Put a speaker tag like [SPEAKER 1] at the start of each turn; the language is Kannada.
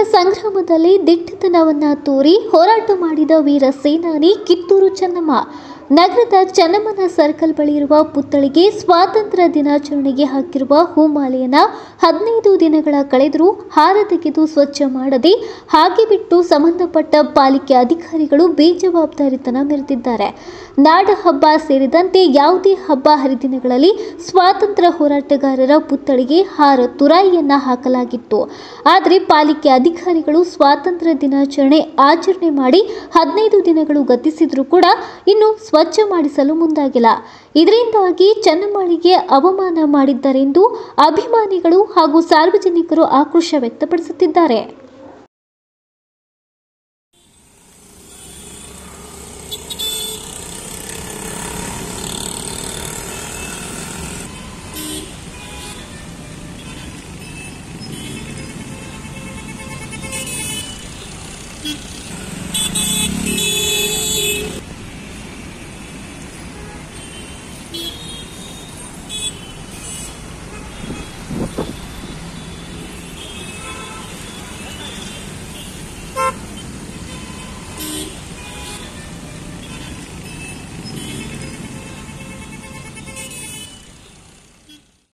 [SPEAKER 1] ಸಂಗ್ರಾಮದಲ್ಲಿ ದಿಟ್ಟತನವನ್ನ ತೋರಿ ಹೋರಾಟ ಮಾಡಿದ ವೀರ ಸೇನಾನಿ ಕಿತ್ತೂರು ಚೆನ್ನಮ್ಮ ನಗರದ ಚೆನ್ನಮ್ಮನ ಸರ್ಕಲ್ ಬಳಿ ಇರುವ ಪುತ್ಥಳಿಗೆ ಸ್ವಾತಂತ್ರ್ಯ ದಿನಾಚರಣೆಗೆ ಹಾಕಿರುವ ಹೂಮಾಲೆಯನ್ನ ಹದಿನೈದು ದಿನಗಳ ಕಳೆದರೂ ಹಾರ ತೆಗೆದು ಸ್ವಚ್ಛ ಮಾಡದೆ ಹಾಗೆ ಬಿಟ್ಟು ಸಂಬಂಧಪಟ್ಟ ಪಾಲಿಕೆ ಅಧಿಕಾರಿಗಳು ಬೇಜವಾಬ್ದಾರಿತನ ಮೆರೆದಿದ್ದಾರೆ ನಾಡ ಹಬ್ಬ ಸೇರಿದಂತೆ ಯಾವುದೇ ಹಬ್ಬ ಹರಿದಿನಗಳಲ್ಲಿ ಸ್ವಾತಂತ್ರ್ಯ ಹೋರಾಟಗಾರರ ಪುತ್ಥಳಿಗೆ ಹಾರ ತುರಾಯಿಯನ್ನ ಹಾಕಲಾಗಿತ್ತು ಆದರೆ ಪಾಲಿಕೆ ಅಧಿಕಾರಿಗಳು ಸ್ವಾತಂತ್ರ್ಯ ದಿನಾಚರಣೆ ಆಚರಣೆ ಮಾಡಿ ಹದಿನೈದು ದಿನಗಳು ಗತಿಸಿದ್ರೂ ಕೂಡ ಇನ್ನು ಸ್ವಚ್ಛ ಮಾಡಿಸಲು ಮುಂದಾಗಿಲ್ಲ ಇದರಿಂದಾಗಿ ಚೆನ್ನಮ್ಮಾಳಿಗೆ ಅವಮಾನ ಮಾಡಿದ್ದಾರೆಂದು ಅಭಿಮಾನಿಗಳು ಹಾಗೂ ಸಾರ್ವಜನಿಕರು ಆಕ್ರೋಶ ವ್ಯಕ್ತಪಡಿಸುತ್ತಿದ್ದಾರೆ